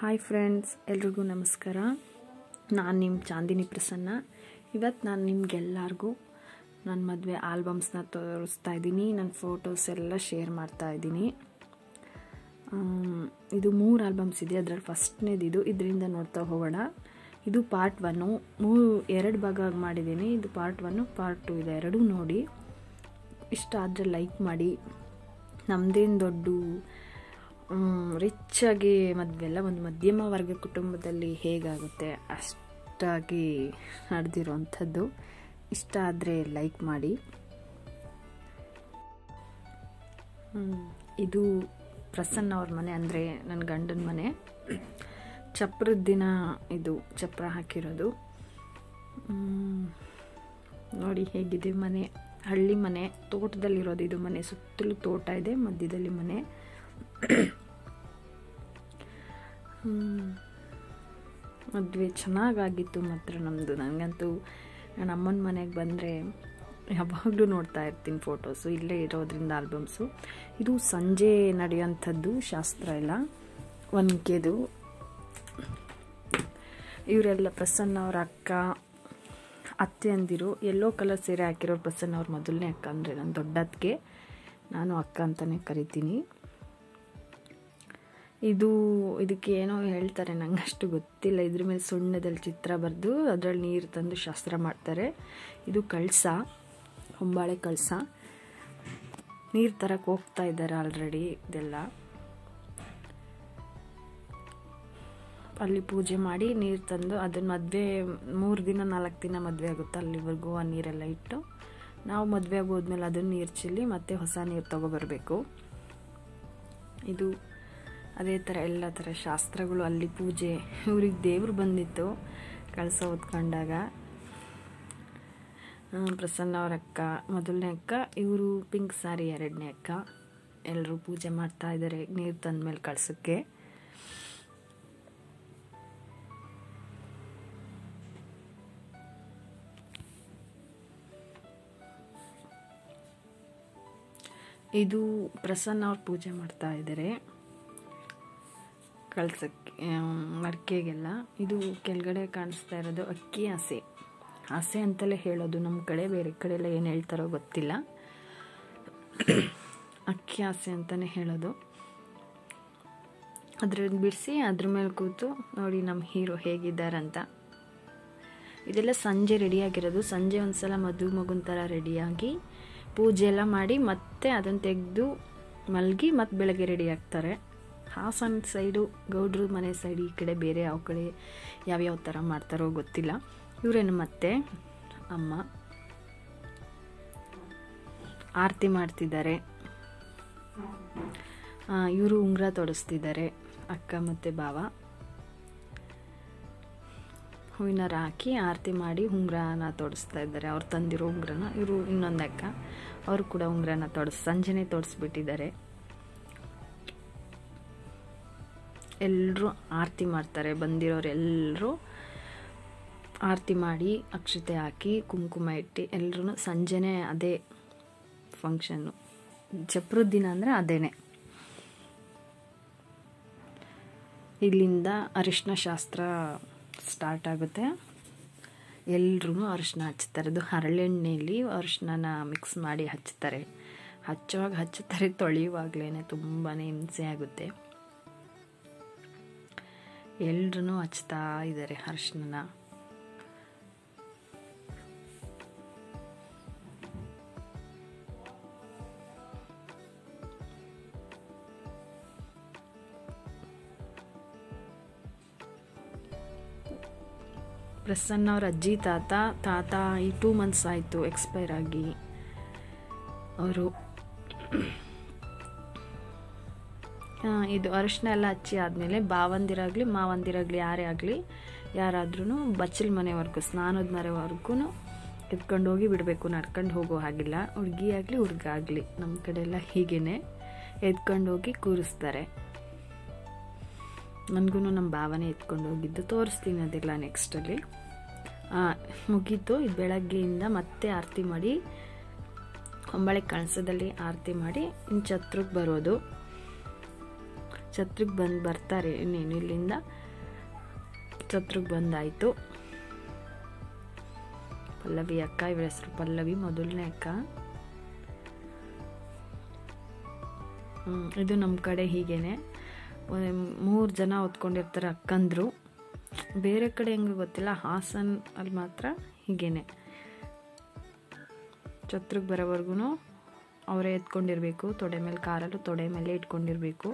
hi friends ಎಲ್ರಿಗೂ ನಮಸ್ಕಾರ ನಾನು ನಿಮ್ಮ ಚಾಂದಿನಿ ಪ್ರಸನ್ನ ಇವತ್ತು ನಾನು ನಿಮಗೆಲ್ಲರಿಗೂ ನನ್ನ ಮದುವೆ ಆಲ್ಬಮ್ಸ್ನ ತೋರಿಸ್ತಾ ಇದ್ದೀನಿ ನನ್ನ ಫೋಟೋಸ್ ಎಲ್ಲ ಶೇರ್ ಮಾಡ್ತಾ ಇದ್ದೀನಿ ಇದು ಮೂರು ಆಲ್ಬಮ್ಸ್ ಇದೆ ಅದರಲ್ಲಿ ಫಸ್ಟ್ನೇದು ಇದು ಇದರಿಂದ ನೋಡ್ತಾ ಹೋಗೋಣ ಇದು ಪಾರ್ಟ್ ಒನ್ನು ಮೂರು ಎರಡು ಭಾಗ ಮಾಡಿದ್ದೀನಿ ಇದು ಪಾರ್ಟ್ ಒನ್ನು ಪಾರ್ಟ್ ಟು ಇದೆ ಎರಡೂ ನೋಡಿ ಇಷ್ಟ ಆದರೆ ಲೈಕ್ ಮಾಡಿ ನಮ್ಮದೇನು ದೊಡ್ಡ ರಿಚ್ಚಾಗಿ ಮದುವೆಲ್ಲ ಒಂದು ಮಧ್ಯಮ ವರ್ಗ ಕುಟುಂಬದಲ್ಲಿ ಹೇಗಾಗುತ್ತೆ ಅಷ್ಟಾಗಿ ನಡೆದಿರೋವಂಥದ್ದು ಇಷ್ಟ ಆದರೆ ಲೈಕ್ ಮಾಡಿ ಇದು ಪ್ರಸನ್ನ ಅವ್ರ ಮನೆ ಅಂದರೆ ನನ್ನ ಗಂಡನ ಮನೆ ಚಪ್ರದ ದಿನ ಇದು ಚಪ್ರ ಹಾಕಿರೋದು ನೋಡಿ ಹೇಗಿದೆ ಮನೆ ಹಳ್ಳಿ ಮನೆ ತೋಟದಲ್ಲಿರೋದು ಇದು ಮನೆ ಸುತ್ತಲೂ ತೋಟ ಇದೆ ಮಧ್ಯದಲ್ಲಿ ಮನೆ ಮದುವೆ ಚೆನ್ನಾಗಾಗಿತ್ತು ಮಾತ್ರ ನಮ್ಮದು ನನಗಂತೂ ನನ್ನ ಅಮ್ಮನ ಮನೆಗೆ ಬಂದರೆ ಯಾವಾಗಲೂ ನೋಡ್ತಾ ಇರ್ತೀನಿ ಫೋಟೋಸು ಇಲ್ಲೇ ಇರೋದ್ರಿಂದ ಆಲ್ಬಮ್ಸು ಇದು ಸಂಜೆ ನಡೆಯೋಂಥದ್ದು ಶಾಸ್ತ್ರ ಎಲ್ಲ ಒನ್ಕೆದು ಇವರೆಲ್ಲ ಪ್ರಸನ್ನ ಅವ್ರ ಅಕ್ಕ ಅತ್ತೆ ಅಂದಿರು ಎಲ್ಲೋ ಕಲರ್ ಸೀರೆ ಹಾಕಿರೋ ಪ್ರಸನ್ನ ಅವ್ರ ಮೊದಲನೇ ಅಕ್ಕ ಅಂದರೆ ನನ್ನ ದೊಡ್ಡದಕ್ಕೆ ನಾನು ಅಕ್ಕ ಅಂತಲೇ ಕರಿತೀನಿ ಇದು ಇದಕ್ಕೆ ಏನೋ ಹೇಳ್ತಾರೆ ನಂಗೆ ಅಷ್ಟು ಗೊತ್ತಿಲ್ಲ ಇದ್ರ ಮೇಲೆ ಸುಣ್ಣದಲ್ಲಿ ಚಿತ್ರ ಬರೆದು ಅದರಲ್ಲಿ ನೀರು ತಂದು ಶಾಸ್ತ್ರ ಮಾಡ್ತಾರೆ ಇದು ಕಳಸ ಹೊಂಬಾಳೆ ಕಳಸ ನೀರು ತರಕ್ಕೆ ಹೋಗ್ತಾ ಇದ್ದಾರೆ ಆಲ್ರೆಡಿ ಇದೆಲ್ಲ ಅಲ್ಲಿ ಪೂಜೆ ಮಾಡಿ ನೀರು ತಂದು ಅದನ್ನ ಮದುವೆ ಮೂರು ದಿನ ನಾಲ್ಕು ದಿನ ಮದುವೆ ಆಗುತ್ತೆ ಅಲ್ಲಿವರೆಗೂ ಆ ನೀರೆಲ್ಲ ಇಟ್ಟು ನಾವು ಮದುವೆ ಆಗೋದ್ಮೇಲೆ ಅದನ್ನು ನೀರು ಚೆಲ್ಲಿ ಮತ್ತೆ ಹೊಸ ನೀರು ತೊಗೊಬರ್ಬೇಕು ಇದು ಅದೇ ಥರ ಎಲ್ಲ ಥರ ಶಾಸ್ತ್ರಗಳು ಅಲ್ಲಿ ಪೂಜೆ ಇವ್ರಿಗೆ ದೇವ್ರು ಬಂದಿತ್ತು ಕಳಸ ಹೊತ್ಕೊಂಡಾಗ ಪ್ರಸನ್ನ ಅವ್ರ ಅಕ್ಕ ಮೊದಲನೇ ಅಕ್ಕ ಇವರು ಪಿಂಕ್ ಸಾರಿ ಎರಡನೇ ಅಕ್ಕ ಎಲ್ಲರೂ ಪೂಜೆ ಮಾಡ್ತಾ ಇದ್ದಾರೆ ನೀರು ತಂದ ಮೇಲೆ ಕಳ್ಸೋಕ್ಕೆ ಇದು ಪ್ರಸನ್ನ ಅವ್ರು ಪೂಜೆ ಮಾಡ್ತಾ ಇದ್ದಾರೆ ಕಳ್ಸಕ್ಕೆ ಮಡಿಕೆಗೆಲ್ಲ ಇದು ಕೆಳಗಡೆ ಕಾಣಿಸ್ತಾ ಇರೋದು ಅಕ್ಕಿ ಹಸೆ ಹಸೆ ಅಂತಲೇ ಹೇಳೋದು ನಮ್ಮ ಕಡೆ ಬೇರೆ ಕಡೆ ಎಲ್ಲ ಏನು ಹೇಳ್ತಾರೋ ಗೊತ್ತಿಲ್ಲ ಅಕ್ಕಿ ಹಸೆ ಅಂತಲೇ ಹೇಳೋದು ಅದ್ರದ್ದು ಬಿಡಿಸಿ ಅದ್ರ ಮೇಲೆ ಕೂತು ನೋಡಿ ನಮ್ಮ ಹೀರೋ ಹೇಗಿದ್ದಾರಂತ ಇದೆಲ್ಲ ಸಂಜೆ ರೆಡಿಯಾಗಿರೋದು ಸಂಜೆ ಒಂದು ಸಲ ಮದುವೆ ಮಗುನ ಥರ ರೆಡಿಯಾಗಿ ಪೂಜೆ ಎಲ್ಲ ಮಾಡಿ ಮತ್ತೆ ಅದನ್ನು ತೆಗೆದು ಮಲಗಿ ಮತ್ತೆ ಬೆಳಗ್ಗೆ ರೆಡಿ ಆಗ್ತಾರೆ ಹಾಸನ ಸೈಡು ಗೌಡ್ರ ಮನೆ ಸೈಡ್ ಈ ಕಡೆ ಬೇರೆ ಯಾವ ಕಡೆ ಯಾವ್ಯಾವ ಥರ ಮಾಡ್ತಾರೋ ಗೊತ್ತಿಲ್ಲ ಇವರೇನು ಮತ್ತೆ ಅಮ್ಮ ಆರತಿ ಮಾಡ್ತಿದ್ದಾರೆ ಇವರು ಉಂಗುರ ತೊಡಸ್ತಿದ್ದಾರೆ ಅಕ್ಕ ಮತ್ತು ಭಾವ ಹೂವಿನಾರ ಹಾಕಿ ಆರತಿ ಮಾಡಿ ಉಂಗುರನ ತೊಡಸ್ತಾ ಇದ್ದಾರೆ ಅವ್ರು ತಂದಿರೋ ಉಂಗುರನ ಇವರು ಇನ್ನೊಂದು ಅಕ್ಕ ಅವರು ಕೂಡ ಉಂಗುರನ ತೊಡಸ್ ಸಂಜೆನೇ ತೊಡಸ್ಬಿಟ್ಟಿದ್ದಾರೆ ಎಲ್ಲರೂ ಆರತಿ ಮಾಡ್ತಾರೆ ಬಂದಿರೋರೆಲ್ಲರೂ ಆರತಿ ಮಾಡಿ ಅಕ್ಷತೆ ಹಾಕಿ ಕುಂಕುಮ ಇಟ್ಟು ಎಲ್ಲರೂ ಸಂಜೆನೇ ಅದೇ ಫಂಕ್ಷನ್ನು ಚಪ್ರದ ದಿನ ಅಂದರೆ ಅದೇನೆ ಇಲ್ಲಿಂದ ಅರಿಶಿನ ಶಾಸ್ತ್ರ ಸ್ಟಾರ್ಟ್ ಆಗುತ್ತೆ ಎಲ್ಲರೂ ಅರಿಶಿನ ಹಚ್ತಾರೆ ಅದು ಹರಳೆಣ್ಣೆಯಲ್ಲಿ ಅರಿಶಿನ ಮಿಕ್ಸ್ ಮಾಡಿ ಹಚ್ತಾರೆ ಹಚ್ಚುವಾಗ ಹಚ್ಚುತ್ತಾರೆ ತೊಳೆಯುವಾಗಲೇ ತುಂಬಾ ಹಿಂಸೆ ಆಗುತ್ತೆ ಎಲ್ರೂ ಹಚ್ತಾ ಇದ್ದಾರೆ ಅರಿಶಿನ ಪ್ರಸನ್ನ ಅವ್ರ ಅಜ್ಜಿ ತಾತ ತಾತ ಈ ಟೂ ಮಂತ್ಸ್ ಆಯಿತು ಎಕ್ಸ್ಪೈರ್ ಆಗಿ ಅವರು ಇದು ಅರಿಶಿನ ಎಲ್ಲ ಹಚ್ಚಿ ಆದಮೇಲೆ ಬಾವಂದಿರಾಗಲಿ ಮಾವಂದಿರಾಗಲಿ ಯಾರೇ ಆಗಲಿ ಯಾರಾದ್ರೂ ಬಚ್ಚಲ ಮನೆವರೆಗೂ ಸ್ನಾನದ ಮನೆವರೆಗೂ ಎತ್ಕೊಂಡು ಹೋಗಿ ಬಿಡಬೇಕು ನಡ್ಕೊಂಡು ಹೋಗೋ ಹಾಗಿಲ್ಲ ಹುಡುಗಿ ಆಗಲಿ ಹುಡುಗ ಆಗಲಿ ನಮ್ಮ ಕಡೆ ಎಲ್ಲ ಹೀಗೇ ಎತ್ಕೊಂಡು ಹೋಗಿ ಕೂರಿಸ್ತಾರೆ ನನಗೂ ನಮ್ಮ ಭಾವನೆ ಎತ್ಕೊಂಡು ಹೋಗಿದ್ದು ತೋರಿಸ್ತೀನಿ ಅದೆಲ್ಲ ನೆಕ್ಸ್ಟಲ್ಲಿ ಮುಗೀತು ಇದು ಬೆಳಗ್ಗೆಯಿಂದ ಮತ್ತೆ ಆರತಿ ಮಾಡಿ ಹೊಂಬಳೆ ಕಳಸದಲ್ಲಿ ಆರತಿ ಮಾಡಿ ಇನ್ನು ಛತ್ರಕ್ಕೆ ಬರೋದು ಛತ್ರಕ್ಕೆ ಬಂದು ಬರ್ತಾರೆ ಇನ್ನೇನು ಇಲ್ಲಿಂದ ಛತ್ರಕ್ಕೆ ಬಂದಾಯಿತು ಪಲ್ಲವಿ ಅಕ್ಕ ಇವಳ ಹೆಸರು ಪಲ್ಲವಿ ಮೊದಲನೇ ಅಕ್ಕ ಹ್ಮ್, ಇದು ನಮ್ಮ ಕಡೆ ಹೀಗೇನೆ ಮೂರು ಜನ ಹೊತ್ಕೊಂಡಿರ್ತಾರೆ ಅಕ್ಕಂದ್ರು ಬೇರೆ ಕಡೆ ಹೆಂಗೆ ಗೊತ್ತಿಲ್ಲ ಹಾಸನ್ ಅಲ್ಲಿ ಮಾತ್ರ ಹೀಗೇನೆ ಛತ್ರಕ್ಕೆ ಬರೋವರೆಗೂ ಅವರೇ ಎತ್ಕೊಂಡಿರಬೇಕು ತೊಡೆ ಮೇಲೆ ಕಾರಲ್ಲೂ ತೊಡೆ ಮೇಲೆ ಇಟ್ಕೊಂಡಿರಬೇಕು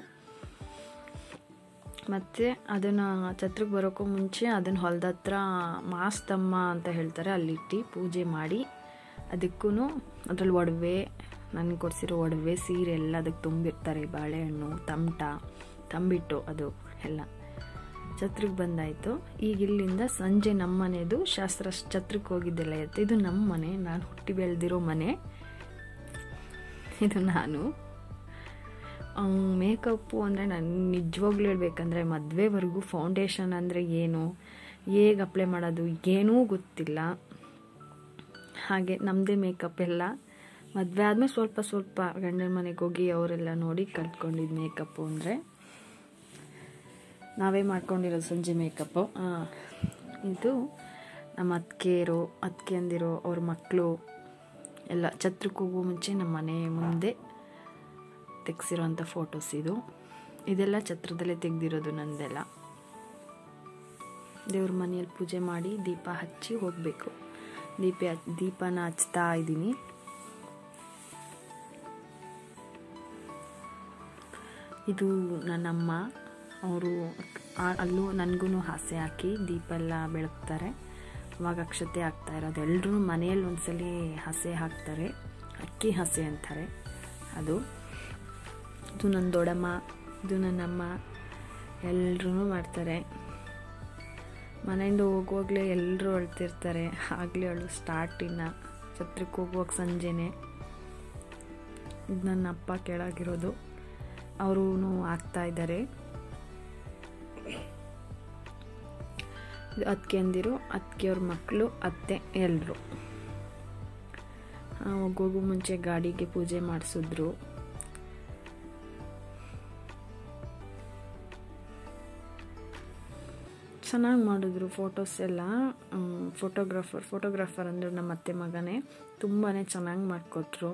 ಮತ್ತು ಅದನ್ನು ಛತ್ರಕ್ಕೆ ಬರೋಕ್ಕೂ ಮುಂಚೆ ಅದನ್ನು ಹೊಲದ ಹತ್ರ ಮಾಸ್ತಮ್ಮ ಅಂತ ಹೇಳ್ತಾರೆ ಅಲ್ಲಿಟ್ಟು ಪೂಜೆ ಮಾಡಿ ಅದಕ್ಕೂ ಅದ್ರಲ್ಲಿ ಒಡವೆ ನನಗೆ ಕೊಡಿಸಿರೋ ಒಡವೆ ಸೀರೆ ಎಲ್ಲ ಅದಕ್ಕೆ ತುಂಬಿರ್ತಾರೆ ಬಾಳೆಹಣ್ಣು ತಮಟ ತಂಬಿಟ್ಟು ಅದು ಎಲ್ಲ ಛತ್ರಕ್ಕೆ ಬಂದಾಯಿತು ಈಗ ಇಲ್ಲಿಂದ ಸಂಜೆ ನಮ್ಮ ಮನೆದು ಶಾಸ್ತ್ರ ಛತ್ರಕ್ಕೆ ಹೋಗಿದ್ದೆಲ್ಲ ಇತ್ತು ಇದು ನಮ್ಮ ಮನೆ ನಾನು ಹುಟ್ಟಿ ಬೆಳೆದಿರೋ ಮನೆ ಇದು ನಾನು ಮೇಕಪ್ಪು ಅಂದರೆ ನಾನು ನಿಜವಾಗ್ಲೂ ಹೇಳ್ಬೇಕಂದ್ರೆ ಮದುವೆವರೆಗೂ ಫೌಂಡೇಶನ್ ಅಂದರೆ ಏನು ಹೇಗೆ ಅಪ್ಲೈ ಮಾಡೋದು ಏನೂ ಗೊತ್ತಿಲ್ಲ ಹಾಗೆ ನಮ್ಮದೇ ಮೇಕಪ್ ಎಲ್ಲ ಮದುವೆ ಆದಮೇಲೆ ಸ್ವಲ್ಪ ಸ್ವಲ್ಪ ಗಂಡನ ಮನೆಗೆ ಹೋಗಿ ಅವರೆಲ್ಲ ನೋಡಿ ಕಲ್ತ್ಕೊಂಡಿದ್ದು ಮೇಕಪ್ಪು ಅಂದರೆ ನಾವೇ ಮಾಡ್ಕೊಂಡಿರೋದು ಸಂಜೆ ಮೇಕಪ್ಪು ಇದು ನಮ್ಮ ಅತ್ತಿಗೆಯರು ಅತ್ತಿಗೆಯಂದಿರು ಅವ್ರ ಮಕ್ಕಳು ಎಲ್ಲ ಛತ್ರಕ್ಕೆ ಹೋಗೋ ಮುಂಚೆ ನಮ್ಮ ಮನೆ ಮುಂದೆ ತೆಗ್ಸಿರೋಂಥ ಫೋಟೋಸ್ ಇದು ಇದೆಲ್ಲ ಛತ್ರದಲ್ಲೇ ತೆಗೆದಿರೋದು ನಂದೆಲ್ಲ ದೇವ್ರ ಮನೆಯಲ್ಲಿ ಪೂಜೆ ಮಾಡಿ ದೀಪ ಹಚ್ಚಿ ಹೋಗಬೇಕು ದೀಪ ದೀಪನ ಹಚ್ತಾ ಇದ್ದೀನಿ ಇದು ನನ್ನಮ್ಮ ಅವರು ಅಲ್ಲೂ ನನಗೂ ಹಾಸೆ ಹಾಕಿ ದೀಪ ಎಲ್ಲ ಬೆಳಗ್ತಾರೆ ಅವಾಗ ಅಕ್ಷತೆ ಹಾಕ್ತಾ ಇರೋದು ಎಲ್ಲರೂ ಮನೆಯಲ್ಲಿ ಒಂದ್ಸಲಿ ಹಸೆ ಹಾಕ್ತಾರೆ ಅಕ್ಕಿ ಹಸೆ ಅಂತಾರೆ ಅದು ಇದು ನನ್ನ ದೊಡ್ಡಮ್ಮ ಇದು ನನ್ನಮ್ಮ ಎಲ್ಲರೂ ಮಾಡ್ತಾರೆ ಮನೆಯಿಂದ ಹೋಗುವಾಗಲೇ ಎಲ್ಲರೂ ಅಳ್ತಿರ್ತಾರೆ ಆಗಲೇ ಅವಳು ಸ್ಟಾರ್ಟಿನ ಛತ್ರಕ್ಕೆ ಹೋಗುವಾಗ ಸಂಜೆನೆ ಇದು ನನ್ನ ಅಪ್ಪ ಕೆಳಗಿರೋದು ಅವರು ಆಗ್ತಾ ಇದ್ದಾರೆ ಅತ್ತಿಗೆ ಅಂದಿರು ಅತ್ತಿಗೆಯವ್ರ ಮಕ್ಕಳು ಅತ್ತೆ ಎಲ್ಲರೂ ಹೋಗೋಗು ಮುಂಚೆ ಗಾಡಿಗೆ ಪೂಜೆ ಮಾಡಿಸಿದ್ರು ಚೆನ್ನಾಗಿ ಮಾಡಿದ್ರು ಫೋಟೋಸ್ ಎಲ್ಲ ಫೋಟೋಗ್ರಾಫರ್ ಫೋಟೋಗ್ರಾಫರ್ ಅಂದರೆ ನಮ್ಮ ಅತ್ತೆ ಮಗನೇ ತುಂಬಾ ಚೆನ್ನಾಗಿ ಮಾಡಿಕೊಟ್ರು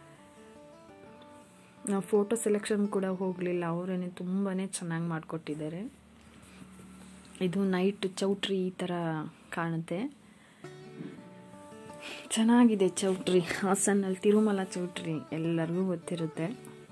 ನಾವು ಫೋಟೋ ಸೆಲೆಕ್ಷನ್ ಕೂಡ ಹೋಗಲಿಲ್ಲ ಅವರೇನೆ ತುಂಬಾ ಚೆನ್ನಾಗಿ ಮಾಡಿಕೊಟ್ಟಿದ್ದಾರೆ ಇದು ನೈಟ್ ಚೌಟ್ರಿ ಈ ಥರ ಕಾಣುತ್ತೆ ಚೆನ್ನಾಗಿದೆ ಚೌಟ್ರಿ ಹಾಸನಲ್ಲಿ ತಿರುಮಲ ಚೌಟ್ರಿ ಎಲ್ಲರಿಗೂ ಗೊತ್ತಿರುತ್ತೆ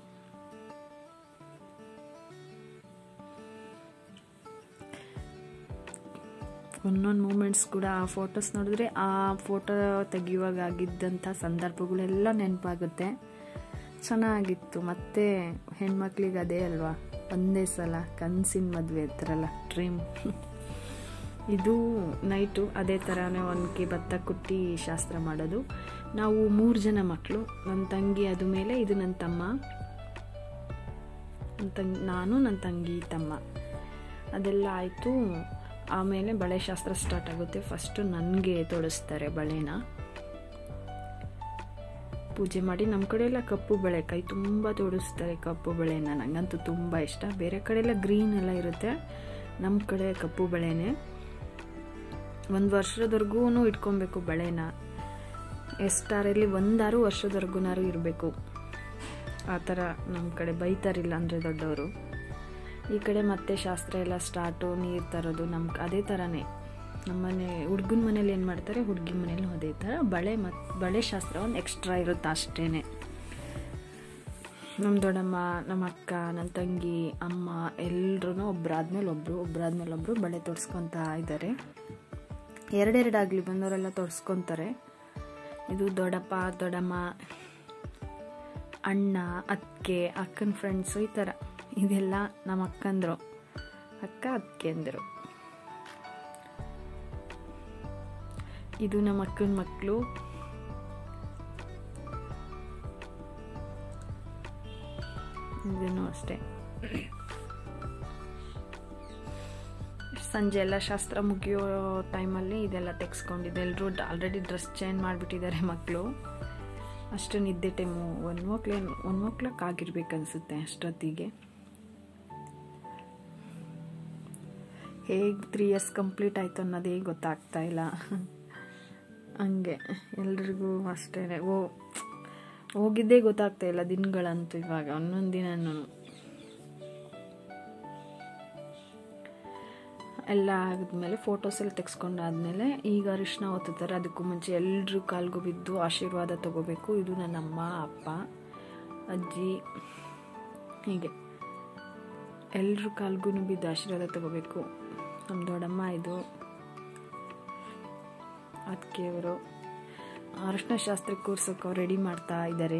ಒಂದೊಂದು ಮೂಮೆಂಟ್ಸ್ ಕೂಡ ಆ ಫೋಟೋಸ್ ನೋಡಿದ್ರೆ ಆ ಫೋಟೋ ತೆಗೆಯುವಾಗ ಆಗಿದ್ದಂಥ ಸಂದರ್ಭಗಳೆಲ್ಲ ನೆನಪಾಗುತ್ತೆ ಚೆನ್ನಾಗಿತ್ತು ಮತ್ತೆ ಹೆಣ್ಮಕ್ಳಿಗೆ ಅದೇ ಅಲ್ವಾ ಒಂದೇ ಸಲ ಕನಸಿನ ಮದುವೆ ಇರ್ತಾರಲ್ಲ ಡ್ರೀಮ್ ಇದು ನೈಟು ಅದೇ ಥರನೇ ಒನಕೆ ಭತ್ತ ಕುಟ್ಟಿ ಶಾಸ್ತ್ರ ಮಾಡೋದು ನಾವು ಮೂರು ಜನ ಮಕ್ಕಳು ನನ್ನ ತಂಗಿ ಅದು ಮೇಲೆ ಇದು ನನ್ನ ತಮ್ಮ ನನ್ನ ತಂಗಿ ನಾನು ನನ್ನ ತಂಗಿ ತಮ್ಮ ಅದೆಲ್ಲ ಆಯಿತು ಆಮೇಲೆ ಬಳೆ ಶಾಸ್ತ್ರ ಸ್ಟಾರ್ಟ್ ಆಗುತ್ತೆ ಫಸ್ಟು ನನಗೆ ತೊಡಸ್ತಾರೆ ಬಳೆನ ಪೂಜೆ ಮಾಡಿ ನಮ್ಮ ಕಡೆ ಎಲ್ಲ ಕಪ್ಪು ಬಳೆ ಕೈ ತುಂಬ ತೋಡಿಸ್ತಾರೆ ಕಪ್ಪು ಬಳೆನ ನನಗಂತೂ ತುಂಬ ಇಷ್ಟ ಬೇರೆ ಕಡೆ ಎಲ್ಲ ಗ್ರೀನ್ ಎಲ್ಲ ಇರುತ್ತೆ ನಮ್ಮ ಕಡೆ ಕಪ್ಪು ಬಳೆನೇ ಒಂದು ವರ್ಷದವರೆಗೂ ಇಟ್ಕೊಬೇಕು ಬಳೆನ ಎಷ್ಟಾರಲ್ಲಿ ಒಂದಾರು ವರ್ಷದವರೆಗೂನಾರು ಇರಬೇಕು ಆ ಥರ ನಮ್ಮ ಕಡೆ ಬೈತಾರಿಲ್ಲ ಅಂದರೆ ದೊಡ್ಡವರು ಈ ಕಡೆ ಮತ್ತೆ ಶಾಸ್ತ್ರ ಎಲ್ಲ ಸ್ಟಾರ್ಟು ನೀರು ತರೋದು ನಮ್ಮ ಅದೇ ಥರನೇ ನಮ್ಮನೆ ಹುಡ್ಗನ ಮನೇಲಿ ಏನು ಮಾಡ್ತಾರೆ ಹುಡುಗಿ ಮನೇಲಿ ಅದೇ ಥರ ಬಳೆ ಮತ್ತು ಬಳೆ ಶಾಸ್ತ್ರ ಒಂದು ಎಕ್ಸ್ಟ್ರಾ ಇರುತ್ತೆ ಅಷ್ಟೇ ನಮ್ಮ ದೊಡ್ಡಮ್ಮ ನಮ್ಮ ಅಕ್ಕ ನನ್ನ ತಂಗಿ ಅಮ್ಮ ಎಲ್ಲರೂ ಒಬ್ಬರಾದ್ಮೇಲೆ ಒಬ್ಬರು ಒಬ್ಬರಾದ್ಮೇಲೆ ಒಬ್ಬರು ಬಳೆ ತೊಡ್ಸ್ಕೊತಾ ಇದ್ದಾರೆ ಎರಡೆರಡಾಗಲಿ ಬಂದವರೆಲ್ಲ ತೊಡ್ಸ್ಕೊತಾರೆ ಇದು ದೊಡ್ಡಪ್ಪ ದೊಡ್ಡಮ್ಮ ಅಣ್ಣ ಅತ್ತಿಗೆ ಅಕ್ಕನ ಫ್ರೆಂಡ್ಸು ಈ ಥರ ಇದೆಲ್ಲ ನಮ್ಮ ಅಕ್ಕಂದರು ಅಕ್ಕ ಅತ್ತಿಗೆ ಅಂದರು ಇದು ನಮ್ಮ ಅಕ್ಕನ ಮಕ್ಕಳು ಇದನ್ನು ಅಷ್ಟೇ ಸಂಜೆ ಎಲ್ಲ ಶಾಸ್ತ್ರ ಮುಗಿಯೋ ಟೈಮಲ್ಲಿ ಇದೆಲ್ಲ ತೆಗೆಸ್ಕೊಂಡಿದ್ದೆ ಎಲ್ಲರೂ ಆಲ್ರೆಡಿ ಡ್ರೆಸ್ ಚೇಂಜ್ ಮಾಡಿಬಿಟ್ಟಿದ್ದಾರೆ ಮಕ್ಕಳು ಅಷ್ಟು ನಿದ್ದೆ time one o'clock one o'clock ಆಗಿರ್ಬೇಕು ಅನಿಸುತ್ತೆ ಅಷ್ಟೊತ್ತಿಗೆ ಹೇಗೆ ತ್ರೀ ಇಯರ್ಸ್ ಕಂಪ್ಲೀಟ್ ಆಯಿತು ಅನ್ನೋದೇ ಗೊತ್ತಾಗ್ತಾ ಇಲ್ಲ ಹಂಗೆ ಎಲ್ರಿಗೂ ಅಷ್ಟೇ ಓ ಹೋಗಿದ್ದೇ ಗೊತ್ತಾಗ್ತಾ ಇಲ್ಲ ದಿನಗಳಂತೂ ಇವಾಗ ಒಂದೊಂದು ದಿನನೂ ಎಲ್ಲ ಆಗಿದ್ಮೇಲೆ ಫೋಟೋಸ್ ಎಲ್ಲ ತೆಗೆಸ್ಕೊಂಡಾದ್ಮೇಲೆ ಈಗ ಅರಿಶಿನ ಒತ್ತುತ್ತಾರೆ ಅದಕ್ಕೂ ಮುಂಚೆ ಎಲ್ಲರೂ ಕಾಲ್ಗೂ ಬಿದ್ದು ಆಶೀರ್ವಾದ ತಗೋಬೇಕು ಇದು ನನ್ನ ಅಮ್ಮ ಅಪ್ಪ ಅಜ್ಜಿ ಹೀಗೆ ಎಲ್ಲರೂ ಕಾಲ್ಗೂ ಬಿದ್ದು ಆಶೀರ್ವಾದ ತಗೋಬೇಕು ನಮ್ಮ ದೊಡ್ಡಮ್ಮ ಇದು ಅದಕ್ಕೆ ಅವರು ಅರಿಶಿನ ಶಾಸ್ತ್ರಕ್ಕೆ ಕೂರ್ಸೋಕೆ ರೆಡಿ ಮಾಡ್ತಾ ಇದ್ದಾರೆ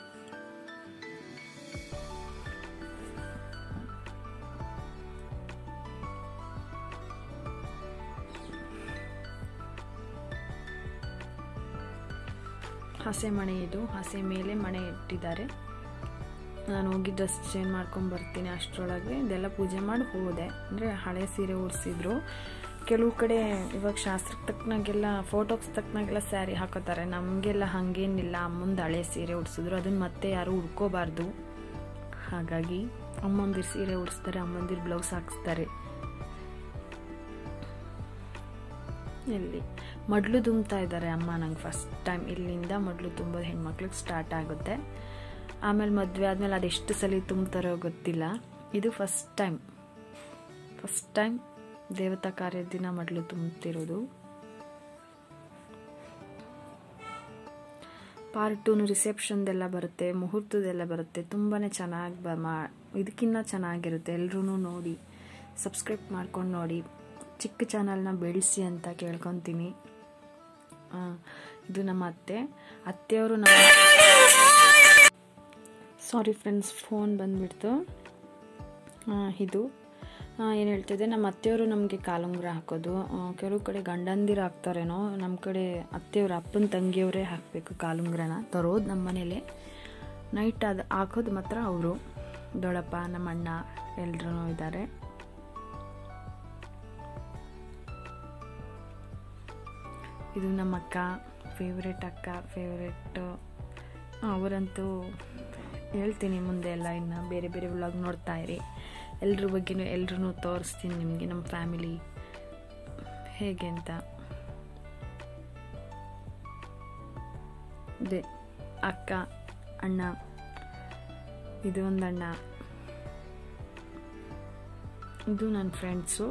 ಹಸೆ ಮಣೆ ಇದು ಹಸೆ ಮೇಲೆ ಮಣೆ ಇಟ್ಟಿದ್ದಾರೆ ನಾನು ಹೋಗಿ ಡ್ರೆಸ್ ಚೇಂಜ್ ಮಾಡ್ಕೊಂಡು ಬರ್ತೀನಿ ಅಷ್ಟರೊಳಗೆ ಇದೆಲ್ಲ ಪೂಜೆ ಮಾಡಿ ಹೋದೆ ಅಂದರೆ ಹಳೆ ಸೀರೆ ಉಡಿಸಿದ್ರು ಕೆಲವು ಕಡೆ ಇವಾಗ ಶಾಸ್ತ್ರಕ್ಕೆ ತಕ್ಕನಾಗೆಲ್ಲ ಫೋಟೋಸ್ ತಕ್ಕನಾಗೆಲ್ಲ ಸ್ಯಾರಿ ಹಾಕೋತಾರೆ ನಮಗೆಲ್ಲ ಹಾಗೇನಿಲ್ಲ ಅಮ್ಮಂದು ಹಳೆ ಸೀರೆ ಉಡಿಸಿದ್ರು ಅದನ್ನು ಮತ್ತೆ ಯಾರು ಉಡ್ಕೋಬಾರ್ದು ಹಾಗಾಗಿ ಅಮ್ಮಂದಿರು ಸೀರೆ ಉಡಿಸ್ತಾರೆ ಅಮ್ಮಂದಿರು ಬ್ಲೌಸ್ ಹಾಕಿಸ್ತಾರೆ ಇಲ್ಲಿ ಮಡ್ಲು ತುಂಬ್ತಾ ಇದ್ದಾರೆ ಅಮ್ಮ ನಂಗೆ ಫಸ್ಟ್ ಟೈಮ್ ಇಲ್ಲಿಂದ ಮಡ್ಲು ತುಂಬೋದು ಹೆಣ್ಮಕ್ಳಿಗೆ ಸ್ಟಾರ್ಟ್ ಆಗುತ್ತೆ ಆಮೇಲೆ ಮದುವೆ ಆದಮೇಲೆ ಅದೆಷ್ಟು ಸಲ ತುಂಬ್ತಾರೋ ಗೊತ್ತಿಲ್ಲ ಇದು ಫಸ್ಟ್ ಟೈಮ್ ಫಸ್ಟ್ ಟೈಮ್ ದೇವತಾ ಕಾರ್ಯದ ದಿನ ಮಡ್ಲು ತುಂಬ್ತಿರೋದು ಪಾರ್ಟ್ ಟೂನು ರಿಸೆಪ್ಷನ್ದೆಲ್ಲ ಬರುತ್ತೆ ಮುಹೂರ್ತದೆಲ್ಲ ಬರುತ್ತೆ ತುಂಬಾ ಚೆನ್ನಾಗಿ ಬ ಮಾ ಇದಕ್ಕಿಂತ ಚೆನ್ನಾಗಿರುತ್ತೆ ಎಲ್ಲರೂ ನೋಡಿ ಸಬ್ಸ್ಕ್ರೈಬ್ ಮಾಡ್ಕೊಂಡು ನೋಡಿ ಚಿಕ್ಕ ಚಾನಲ್ನ ಬೆಳೆಸಿ ಅಂತ ಕೇಳ್ಕೊತೀನಿ ಇದು ನಮ್ಮ ಅತ್ತೆ ಅತ್ತೆಯವರು ನಮ್ಮ ಸಾರಿ ಫ್ರೆಂಡ್ಸ್ ಫೋನ್ ಬಂದುಬಿಡ್ತು ಇದು ಏನು ಹೇಳ್ತಿದ್ದೆ ನಮ್ಮ ಅತ್ತೆಯವರು ನಮಗೆ ಕಾಲುಂಗುರ ಹಾಕೋದು ಕೆಲವು ಕಡೆ ಗಂಡಂದಿರು ಹಾಕ್ತಾರೇನೋ ನಮ್ಮ ಕಡೆ ಅತ್ತೆಯವ್ರ ಅಪ್ಪನ ತಂಗಿಯವರೇ ಹಾಕಬೇಕು ಕಾಲುಂಗುರನ ತರೋದು ನಮ್ಮ ಮನೇಲೆ ನೈಟ್ ಅದು ಹಾಕೋದು ಮಾತ್ರ ಅವರು ದೊಡ್ಡಪ್ಪ ನಮ್ಮ ಅಣ್ಣ ಎಲ್ಲರೂ ಇದ್ದಾರೆ ಇದು ನಮ್ಮ ಅಕ್ಕ ಫೇವ್ರೆಟ್ ಅಕ್ಕ ಫೇವ್ರೆಟ್ ಅವರಂತೂ ಹೇಳ್ತೀನಿ ಮುಂದೆ ಎಲ್ಲ ಇನ್ನು ಬೇರೆ ಬೇರೆ ವ್ಲಾಗ್ ನೋಡ್ತಾ ಇರಿ ಎಲ್ರ ಬಗ್ಗೆನೂ ಎಲ್ರೂ ತೋರಿಸ್ತೀನಿ ನಿಮಗೆ ನಮ್ಮ ಫ್ಯಾಮಿಲಿ ಹೇಗೆ ಅಂತ ಇದೆ ಅಕ್ಕ ಅಣ್ಣ ಇದು ಒಂದು ಅಣ್ಣ ಇದು ನನ್ನ ಫ್ರೆಂಡ್ಸು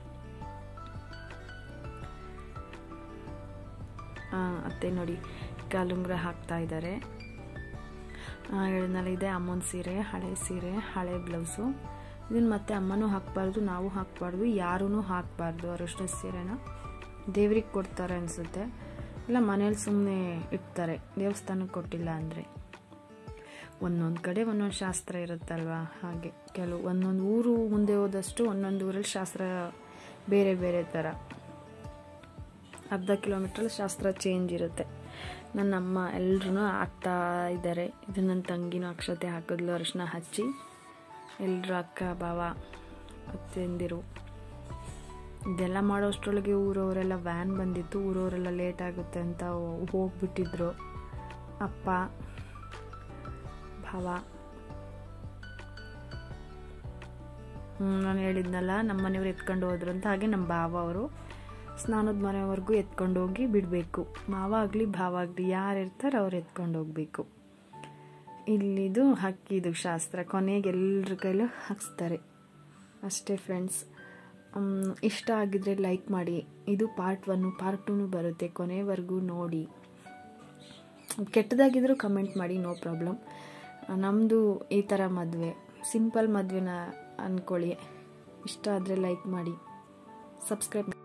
ಅತ್ತೆ ನೋಡಿ ಕಾಲುಂಗ್ರ ಹಾಕ್ತಾ ಇದ್ದಾರೆ ಹೇಳಿದ್ನಲ್ಲ ಇದೆ ಅಮ್ಮನ ಸೀರೆ ಹಳೆ ಸೀರೆ ಹಳೆ ಬ್ಲೌಸು ಇದನ್ನು ಮತ್ತೆ ಅಮ್ಮನೂ ಹಾಕಬಾರ್ದು ನಾವು ಹಾಕಬಾರ್ದು ಯಾರೂ ಹಾಕಬಾರ್ದು ಅರಶಿನ ಸೀರೆನ ದೇವ್ರಿಗೆ ಕೊಡ್ತಾರೆ ಅನಿಸುತ್ತೆ ಇಲ್ಲ ಮನೇಲಿ ಸುಮ್ಮನೆ ಇಡ್ತಾರೆ ದೇವಸ್ಥಾನಕ್ಕೆ ಕೊಟ್ಟಿಲ್ಲ ಅಂದರೆ ಒಂದೊಂದು ಕಡೆ ಒಂದೊಂದು ಶಾಸ್ತ್ರ ಇರುತ್ತಲ್ವ ಹಾಗೆ ಕೆಲವು ಒಂದೊಂದು ಊರು ಮುಂದೆ ಹೋದಷ್ಟು ಒಂದೊಂದು ಊರಲ್ಲಿ ಶಾಸ್ತ್ರ ಬೇರೆ ಬೇರೆ ಥರ ಅರ್ಧ ಕಿಲೋಮೀಟ್ರಲ್ಲಿ ಶಾಸ್ತ್ರ ಚೇಂಜ್ ಇರುತ್ತೆ ನನ್ನ ಅಮ್ಮ ಎಲ್ಲರೂ ಹಾಕ್ತಾ ಇದ್ದಾರೆ ಇದು ನನ್ನ ತಂಗಿನೂ ಅಕ್ಷತೆ ಹಾಕಿದ್ಲು ಅರಿಶಿನ ಹಚ್ಚಿ ಎಲ್ಲರೂ ಅಕ್ಕ ಬಾವ ಅತ್ತೆಂದಿರು ಇದೆಲ್ಲ ಮಾಡೋಷ್ಟರೊಳಗೆ ಊರವರೆಲ್ಲ ವ್ಯಾನ್ ಬಂದಿತ್ತು ಊರವರೆಲ್ಲ ಲೇಟ್ ಆಗುತ್ತೆ ಅಂತ ಹೋಗ್ಬಿಟ್ಟಿದ್ರು ಅಪ್ಪ ಭಾವ ನಾನು ಹೇಳಿದ್ನಲ್ಲ ನಮ್ಮ ಮನೆಯವ್ರು ಎತ್ಕೊಂಡು ಹೋದ್ರು ಅಂತ ಹಾಗೆ ನಮ್ಮ ಭಾವ ಅವರು ಸ್ನಾನದ ಮನೆವರೆಗೂ ಎತ್ಕೊಂಡು ಹೋಗಿ ಬಿಡಬೇಕು ಮಾವ ಆಗಲಿ ಭಾವ ಆಗಲಿ ಯಾರು ಇರ್ತಾರೆ ಅವ್ರು ಎತ್ಕೊಂಡು ಹೋಗಬೇಕು ಇಲ್ಲಿದು ಹಕ್ಕಿದು ಶಾಸ್ತ್ರ ಕೊನೆಗೆ ಎಲ್ಲರ ಕೈಲೂ ಹಾಕ್ಸ್ತಾರೆ ಅಷ್ಟೇ ಫ್ರೆಂಡ್ಸ್ ಇಷ್ಟ ಆಗಿದ್ರೆ ಲೈಕ್ ಮಾಡಿ ಇದು ಪಾರ್ಟ್ ಒನ್ನು ಪಾರ್ಟ್ ಟೂನು ಬರುತ್ತೆ ಕೊನೆವರೆಗೂ ನೋಡಿ ಕೆಟ್ಟದಾಗಿದ್ರೂ ಕಮೆಂಟ್ ಮಾಡಿ ನೋ ಪ್ರಾಬ್ಲಮ್ ನಮ್ಮದು ಈ ಥರ ಮದುವೆ ಸಿಂಪಲ್ ಮದುವೆನ ಅಂದ್ಕೊಳ್ಳಿ ಇಷ್ಟ ಆದರೆ ಲೈಕ್ ಮಾಡಿ ಸಬ್ಸ್ಕ್ರೈಬ್